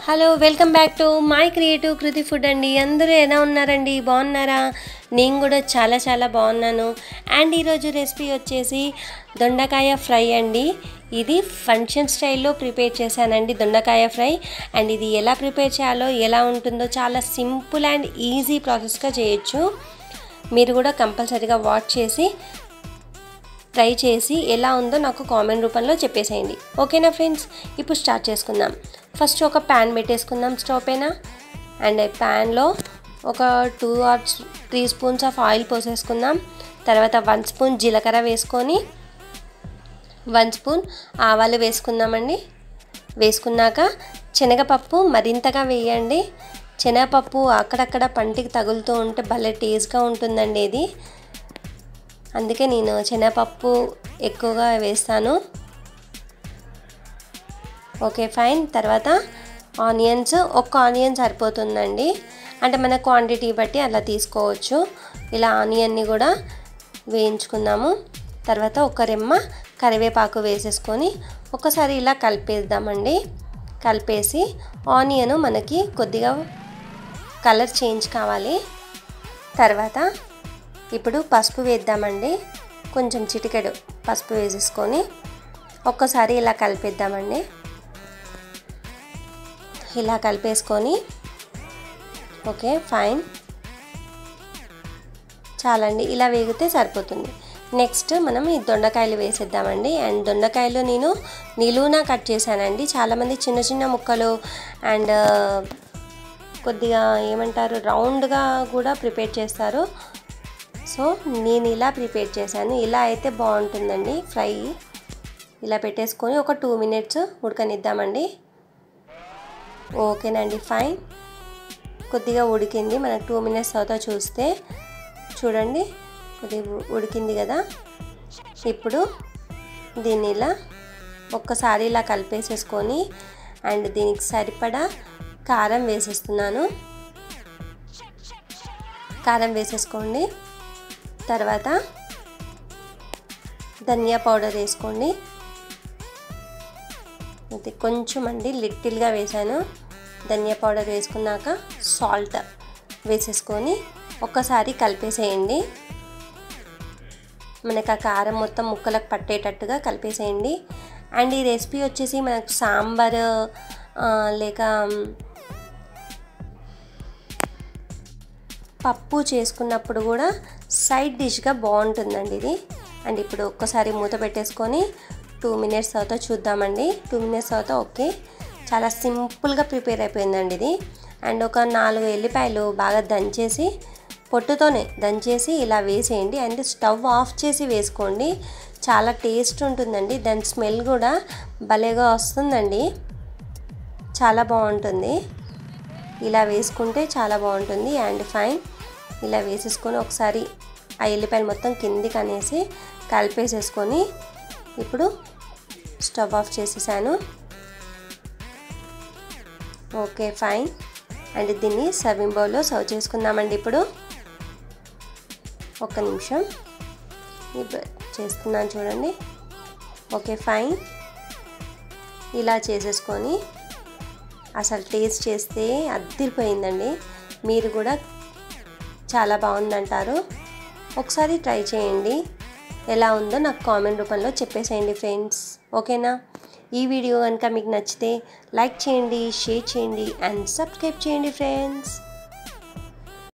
hello welcome back to my creative Kriti food అండి అందరూ ఎలా ఉన్నారండి బాగున్నారా నేను కూడా చాలా చాలా బాగున్నాను అండ్ ఈరోజు రెసిపీ వచ్చేసి దొండకాయ ఫ్రై అండి ఇది ఫంక్షన్ స్టైల్లో ప్రిపేర్ చేశానండి దొండకాయ ఫ్రై అండ్ ఇది ఎలా ప్రిపేర్ చేయాలో ఎలా ఉంటుందో చాలా సింపుల్ అండ్ ఈజీ ప్రాసెస్గా చేయొచ్చు మీరు కూడా కంపల్సరీగా వాచ్ చేసి ట్రై చేసి ఎలా ఉందో నాకు కామెంట్ రూపంలో చెప్పేసేయండి ఓకేనా ఫ్రెండ్స్ ఇప్పుడు స్టార్ట్ చేసుకుందాం ఫస్ట్ ఒక ప్యాన్ పెట్టేసుకుందాం స్టవ్ పైన అండ్ ప్యాన్లో ఒక two or three spoons of oil పోసేసుకుందాం తర్వాత వన్ స్పూన్ జీలకర్ర వేసుకొని వన్ స్పూన్ ఆవాలు వేసుకుందామండి వేసుకున్నాక శనగపప్పు మరింతగా వేయండి శనగపప్పు అక్కడక్కడ పంటికి తగులుతూ ఉంటే భలే టేస్ట్గా ఉంటుందండి ఇది అందుకే నేను శనగపప్పు ఎక్కువగా వేస్తాను ఓకే ఫైన్ తర్వాత ఆనియన్స్ ఒక్క ఆనియన్ సరిపోతుందండి అంటే మన క్వాంటిటీ బట్టి అలా తీసుకోవచ్చు ఇలా ఆనియన్ని కూడా వేయించుకుందాము తర్వాత ఒక రెమ్మ కరివేపాకు వేసేసుకొని ఒకసారి ఇలా కలిపేద్దామండి కలిపేసి ఆనియన్ మనకి కొద్దిగా కలర్ చేంజ్ కావాలి తర్వాత ఇప్పుడు పసుపు వేద్దామండి కొంచెం చిటికెడు పసుపు వేసేసుకొని ఒక్కసారి ఇలా కలిపేద్దామండి ఇలా కలిపేసుకొని ఓకే ఫైన్ చాలండి ఇలా వేగితే సరిపోతుంది నెక్స్ట్ మనం ఈ దొండకాయలు వేసేద్దామండి అండ్ దొండకాయలు నేను నిలువునా కట్ చేశానండి చాలామంది చిన్న చిన్న ముక్కలు అండ్ కొద్దిగా ఏమంటారు రౌండ్గా కూడా ప్రిపేర్ చేస్తారు సో నేను ఇలా ప్రిపేర్ చేశాను ఇలా అయితే బాగుంటుందండి ఫ్రై ఇలా పెట్టేసుకొని ఒక టూ మినిట్స్ ఉడకనిద్దామండి ఓకేనండి ఫైన్ కొద్దిగా ఉడికింది మనకు టూ మినిట్స్ తర్వాత చూస్తే చూడండి కొద్దిగా ఉడికింది కదా ఇప్పుడు దీన్ని ఇలా ఒక్కసారి ఇలా కలిపేసేసుకొని అండ్ దీనికి సరిపడా కారం వేసేస్తున్నాను కారం వేసేసుకోండి తర్వాత ధనియా పౌడర్ వేసుకోండి అది కొంచెం అండి లిటిల్గా వేసాను ధనియా పౌడర్ వేసుకున్నాక సాల్ట్ వేసేసుకొని ఒక్కసారి కలిపేసేయండి మనకు ఆ కారం మొత్తం ముక్కలకు పట్టేటట్టుగా కలిపేసేయండి అండ్ ఈ రెసిపీ వచ్చేసి మనకు సాంబార్ లేక పప్పు చేసుకున్నప్పుడు కూడా సైడ్ డిష్గా బాగుంటుందండి ఇది అండ్ ఇప్పుడు ఒక్కసారి మూత పెట్టేసుకొని టూ మినిట్స్ తర్వాత చూద్దామండి టూ మినిట్స్ తర్వాత ఓకే చాలా సింపుల్గా ప్రిపేర్ అయిపోయిందండి ఇది అండ్ ఒక నాలుగు ఎల్లిపాయలు బాగా దంచేసి పొట్టుతోనే దంచేసి ఇలా వేసేయండి అండ్ స్టవ్ ఆఫ్ చేసి వేసుకోండి చాలా టేస్ట్ ఉంటుందండి దాని స్మెల్ కూడా భలేగా వస్తుందండి చాలా బాగుంటుంది ఇలా వేసుకుంటే చాలా బాగుంటుంది అండ్ ఫైన్ ఇలా వేసేసుకొని ఒకసారి ఆ ఎల్లిపాయలు మొత్తం కిందికి అనేసి కలిపేసేసుకొని ఇప్పుడు స్టవ్ ఆఫ్ చేసేసాను ఓకే ఫైన్ అండ్ దీన్ని సర్వింగ్ బౌల్లో సర్వ్ చేసుకుందామండి ఇప్పుడు ఒక్క నిమిషం చేస్తున్నాను చూడండి ఓకే ఫైన్ ఇలా చేసేసుకొని అసలు టేస్ట్ చేస్తే అద్దరిపోయిందండి మీరు కూడా చాలా బాగుందంటారు ఒకసారి ట్రై చేయండి ఎలా ఉందో నాకు కామెంట్ రూపంలో చెప్పేసేయండి ఫ్రెండ్స్ ఓకేనా ఈ వీడియో కనుక మీకు నచ్చితే లైక్ చేయండి షేర్ చేయండి అండ్ సబ్స్క్రైబ్ చేయండి ఫ్రెండ్స్